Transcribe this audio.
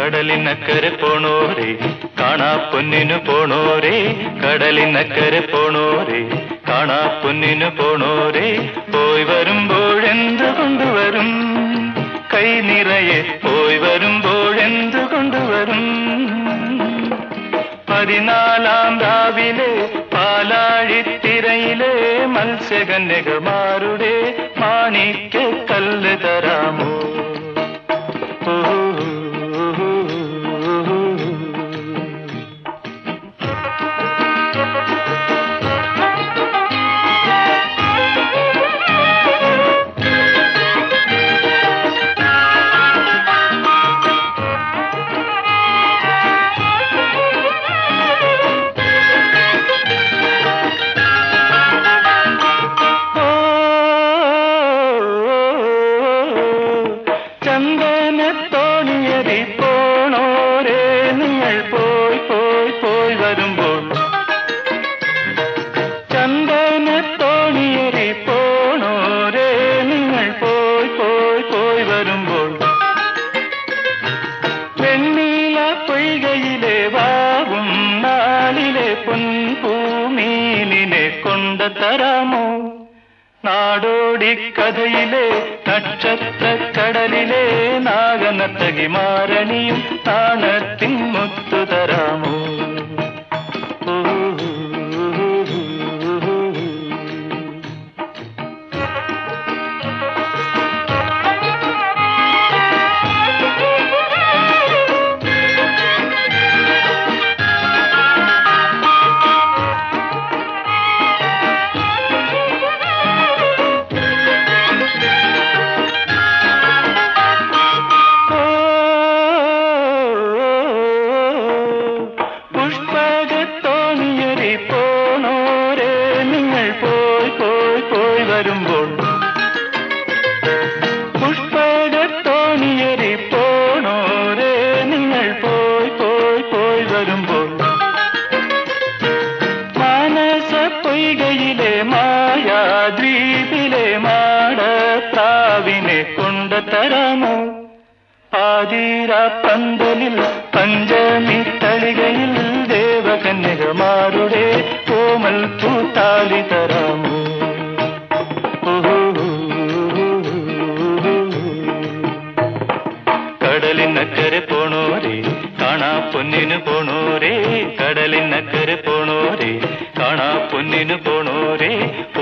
കടലിനക്കരെ പോണോരേ കാണാ പൊന്നിനു പോണോരേ കടലിനക്കരെ പോണോരേ കാണാ പൊന്നിനു പോണോരേ പോയി വരുമ്പോഴെന്ത് കൊണ്ടുവരും കൈ നിറയെ പോയി വരുമ്പോഴെന്ത് കൊണ്ടുവരും പതിനാലാം രാവിലെ പാലാഴിത്തിരയിലെ മത്സ്യകന്യകമാരുടെ മാണിക്യ കല്ല് തരാമോ ചന്ദനത്തോണിയതി പോണോരേ നിങ്ങൾ പോയി പോയി പോയി വരുമ്പോൾ ചന്ദനത്തോണിയതി പോണോരേ നിങ്ങൾ പോയി പോയി പോയി വരുമ്പോൾ വെണ്ണീല പൊയ്കയിലെ വാവും നാളിലെ പൊൻപൂമീനിനെ കൊണ്ട തരാമോ നാടോടി കഥയിലെ നക്ഷത്ര കടലിലെ നാഗനത്തകി മാരണിയും താണത്തിൻ മുത്തു തരാമോ പുഷ്പകത്തോണിയരി പോണോരേ നിങ്ങൾ പോയി പോയി പോയി വരുമ്പോൾ പുഷ്പകത്തോണിയരി പോണോരേ നിങ്ങൾ പോയി പോയി പോയി വരുമ്പോൾ മാനസ പൊയ്കയിലെ മായാദ്വീപിലെ മാടപ്രാവിനെ കൊണ്ടുതരാമോ ആതിര പന്തലിൽ പഞ്ചമി തളികയിൽ ദേവകന്യകമാരുടെ കോമൽ പൂത്താലി തരാമോ കടലിനക്കരെ പോണോരേ കാണാ പൊന്നിനു പോണോരേ കടലിനക്കരെ പോണോരേ കാണാ പൊന്നിനു പോണോരേ